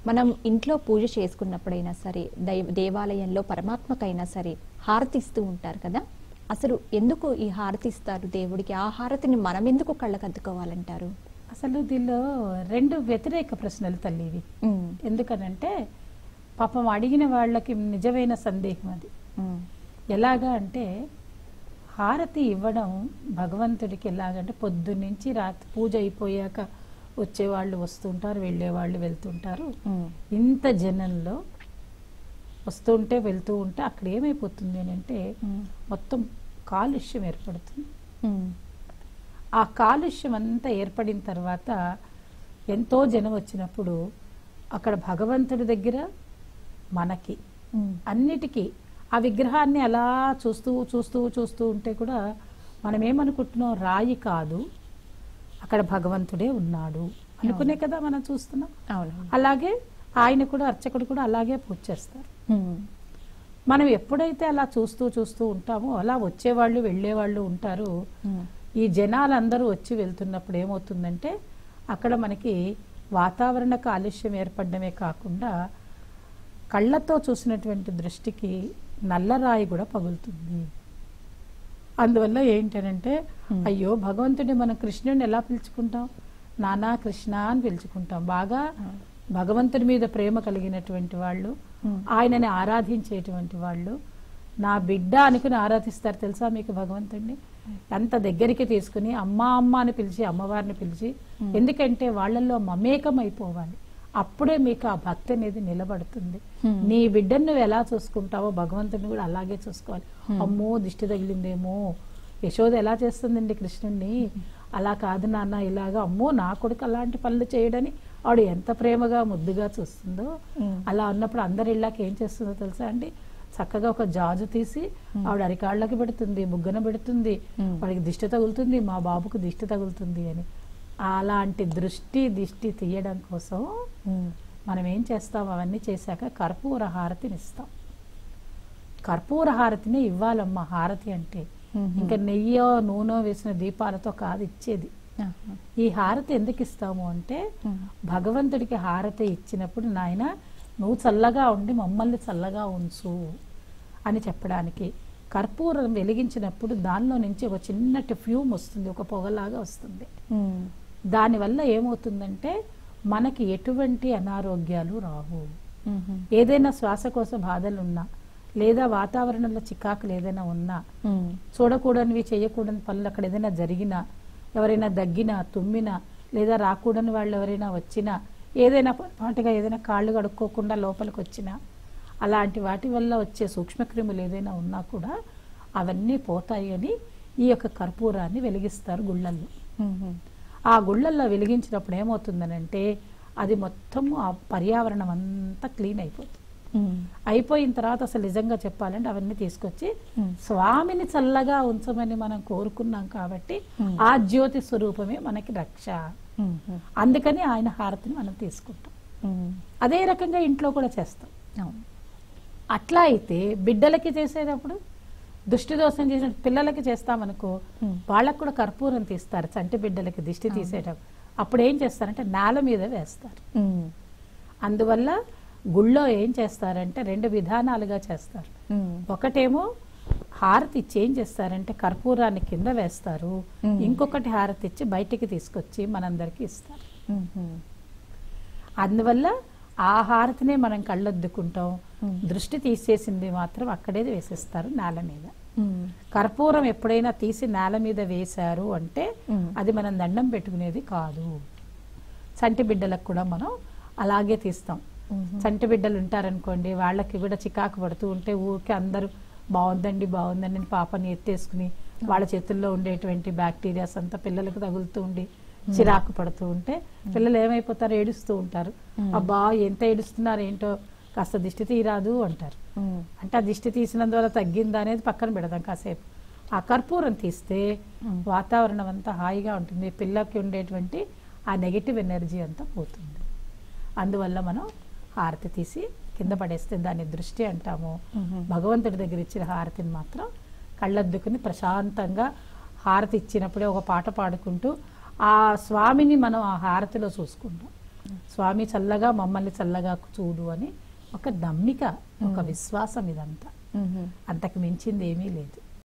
మనం ఇంట్లో పూజ చేసుకున్నప్పుడైనా సరే దైవ దేవాలయంలో పరమాత్మకైనా సరే హారతి ఇస్తూ ఉంటారు కదా అసలు ఎందుకు ఈ హారతి ఇస్తారు దేవుడికి ఆ హారతిని మనం ఎందుకు కళ్ళకద్దుకోవాలంటారు అసలు దీనిలో రెండు వ్యతిరేక ప్రశ్నలు తల్లి ఇవి ఉమ్, ఎందుకనంటే పాపం అడిగిన వాళ్ళకి నిజమైన సందేహం అది ఉమ్, ఎలాగా అంటే హారతి ఇవ్వడం భగవంతుడికి ఎలాగంటే పొద్దున్నుంచి రాత్రి పూజ అయిపోయాక వచ్చేవాళ్ళు వస్తుంటారు వెళ్ళేవాళ్ళు వెళ్తుంటారు ఉమ్, ఇంత జనంలో వస్తుంటే వెళ్తూ ఉంటే అక్కడ ఏమైపోతుంది అని అంటే ఉమ్, మొత్తం కాలుష్యం ఏర్పడుతుంది ఉమ్, ఆ కాలుష్యం అంతా ఏర్పడిన తర్వాత ఎంతో జనం వచ్చినప్పుడు అక్కడ భగవంతుడి దగ్గర మనకి ఉమ్, అన్నిటికీ ఆ విగ్రహాన్ని అలా చూస్తూ చూస్తూ చూస్తూ ఉంటే కూడా మనం ఏమనుకుంటున్నాం రాయి కాదు అక్కడ భగవంతుడే ఉన్నాడు అనుకునే కదా మనం చూస్తున్నాం అవును అలాగే ఆయన కూడా అర్చకుడు కూడా అలాగే పూజ చేస్తారు ఉమ్, మనం ఎప్పుడైతే అలా చూస్తూ చూస్తూ ఉంటామో అలా వచ్చేవాళ్ళు వెళ్ళేవాళ్ళు ఉంటారు ఉమ్, ఈ జనాలందరూ వచ్చి వెళ్తున్నప్పుడు ఏమవుతుందంటే అక్కడ మనకి వాతావరణ కాలుష్యం ఏర్పడమే కాకుండా కళ్ళతో చూసినటువంటి దృష్టికి నల్లరాయి కూడా పగులుతుంది అందువల్ల ఏంటనంటే Hmm. అయ్యో భగవంతుడిని మనం కృష్ణుడిని ఎలా పిలుచుకుంటాం నానా కృష్ణ అని పిలుచుకుంటాం బాగా భగవంతుడి మీద ప్రేమ కలిగినటువంటి వాళ్ళు Hmm. ఆయనని ఆరాధించేటువంటి వాళ్ళు నా బిడ్డ అనుకుని ఆరాధిస్తారు తెలుసా మీకు భగవంతుడిని అంత దగ్గరికి తీసుకుని అమ్మ అమ్మ అని పిలిచి అమ్మవారిని పిలిచి ఎందుకంటే వాళ్ళల్లో మమేకం అయిపోవాలి అప్పుడే మీకు ఆ భక్తి అనేది నిలబడుతుంది Hmm. నీ బిడ్డను నువ్వు ఎలా చూసుకుంటావో భగవంతుడిని కూడా అలాగే చూసుకోవాలి అమ్మో దిష్టి తగిలిందేమో యశోద ఎలా చేస్తుందండి కృష్ణుణ్ణి అలా కాదు నాన్న ఇలాగా అమ్మో నా కొడుకు అలాంటి పనులు చేయడని ఆవిడ ఎంత ప్రేమగా ముద్దుగా చూస్తుందో Hmm. అలా ఉన్నప్పుడు అందరి ఇళ్ళకి ఏం చేస్తుందో తెలుసా అండి చక్కగా ఒక జాజు తీసి ఆవిడ అరికాళ్ళకి పెడుతుంది బుగ్గన పెడుతుంది Hmm. వాడికి దిష్టి తగులుతుంది మా బాబుకు దిష్టి తగులుతుంది అని అలాంటి దృష్టి దిష్టి తీయడం కోసం ఉమ్, మనం ఏం చేస్తాం అవన్నీ చేశాక కర్పూర హారతిని ఇస్తాం కర్పూర హారతిని ఇవ్వాలమ్మా హారతి అంటే ఉమ్, ఇంకా నెయ్యో నూనె వేసిన దీపాలతో కాదు ఇచ్చేది ఆహా, ఈ హారతి ఎందుకు ఇస్తాము అంటే ఉమ్, భగవంతుడికి హారతి ఇచ్చినప్పుడు నాయన నువ్వు చల్లగా ఉండి మమ్మల్ని చల్లగా ఉంచు అని చెప్పడానికి కర్పూరం వెలిగించినప్పుడు దానిలో నుంచి ఒక చిన్నటి ఫ్యూమ్ వస్తుంది ఒక పొగలాగా వస్తుంది ఉమ్, దానివల్ల ఏమవుతుందంటే మనకి ఎటువంటి అనారోగ్యాలు రావు ఉమ్, ఏదైనా శ్వాసకోశ బాధలు ఉన్నా లేదా వాతావరణంలో చికాకులు ఏదైనా ఉన్నా ఉమ్, చూడకూడనివి చేయకూడని పనులు అక్కడ ఏదైనా జరిగినా ఎవరైనా దగ్గినా తుమ్మినా లేదా రాకూడని వాళ్ళు ఎవరైనా వచ్చినా ఏదైనా పొరపాటుగా ఏదైనా కాళ్ళు కడుక్కోకుండా లోపలికి వచ్చినా అలాంటి వాటి వల్ల వచ్చే సూక్ష్మక్రిములు ఏదైనా ఉన్నా కూడా అవన్నీ పోతాయి అని ఈ యొక్క కర్పూరాన్ని వెలిగిస్తారు గుళ్ళల్లో ఉమ్, ఆ గుళ్ళల్లో వెలిగించినప్పుడు ఏమవుతుందనంటే అది మొత్తము ఆ పర్యావరణం అంతా క్లీన్ అయిపోతుంది ఉమ్, అయిపోయిన తర్వాత అసలు నిజంగా చెప్పాలంటే అవన్నీ తీసుకొచ్చి Hmm. స్వామిని చల్లగా ఉంచమని మనం కోరుకున్నాం కాబట్టి Hmm. ఆ జ్యోతి స్వరూపమే మనకి రక్ష ఉమ్, ఉమ్, అందుకని ఆయన హారతిని మనం తీసుకుంటాం ఉమ్, అదే రకంగా ఇంట్లో కూడా చేస్తాం అవును అట్లా అయితే బిడ్డలకి చేసేటప్పుడు దుష్టి దోషం చేసిన పిల్లలకి చేస్తామనుకో Hmm. వాళ్ళకు కూడా కర్పూరం తీస్తారు చంటి బిడ్డలకి దిష్టి తీసేటప్పుడు అప్పుడు ఏం చేస్తారంటే నేల మీద వేస్తారు ఉమ్, అందువల్ల గుళ్ళో ఏం చేస్తారంటే రెండు విధానాలుగా చేస్తారు ఉమ్, ఒకటేమో హారతి ఇచ్చి ఏం చేస్తారంటే కర్పూరాన్ని కింద వేస్తారు మ్మ్. ఇంకొకటి హారతి ఇచ్చి బయటికి తీసుకొచ్చి మనందరికి ఇస్తారు ఉమ్, ఉమ్, అందువల్ల ఆ హారతినే మనం కళ్ళొద్దుకుంటాం మ్మ్. దృష్టి తీసేసింది మాత్రం అక్కడే వేసేస్తారు నేల మీద ఉమ్, కర్పూరం ఎప్పుడైనా తీసి నేల మీద వేశారు అంటే మ్మ్. అది మనం దండం పెట్టుకునేది కాదు చంటి బిడ్డలకు కూడా మనం అలాగే తీస్తాం ఉమ్, చంటి బిడ్డలు ఉంటారనుకోండి వాళ్ళకి కూడా చికాకు పడుతూ ఉంటే ఊరికే అందరూ బాగుందండి బాగుందండి అని పాపని ఎత్తేసుకుని వాళ్ళ చేతుల్లో ఉండేటువంటి బ్యాక్టీరియాస్ అంతా పిల్లలకు తగులుతూ ఉండి చిరాకు పడుతూ ఉంటే పిల్లలు ఏమైపోతారు ఏడుస్తూ ఉంటారు Hmm. అబ్బా ఎంత ఏడుస్తున్నారు ఏంటో కాస్త దిష్టి తీరాదు అంటారు ఉమ్, అంటే ఆ దిష్టి తీసినందువల్ల తగ్గిందా అనేది పక్కన పెడదాం కాసేపు ఆ కర్పూరం తీస్తే Hmm. వాతావరణం అంతా హాయిగా ఉంటుంది పిల్లకి ఉండేటువంటి ఆ నెగిటివ్ ఎనర్జీ అంతా పోతుంది అందువల్ల మనం హారతి తీసి కింద పడేస్తే దాన్ని దృష్టి అంటాము మ్మ్. భగవంతుడి దగ్గర ఇచ్చిన హారతిని మాత్రం కళ్ళద్దుకుని ప్రశాంతంగా హారతి ఇచ్చినప్పుడే ఒక పాట పాడుకుంటూ ఆ స్వామిని మనం ఆ హారతిలో చూసుకుంటాం స్వామి చల్లగా మమ్మల్ని చల్లగా చూడు అని ఒక నమ్మిక ఒక విశ్వాసం ఇదంతా మ్మ్. అంతకు మించింది ఏమీ లేదు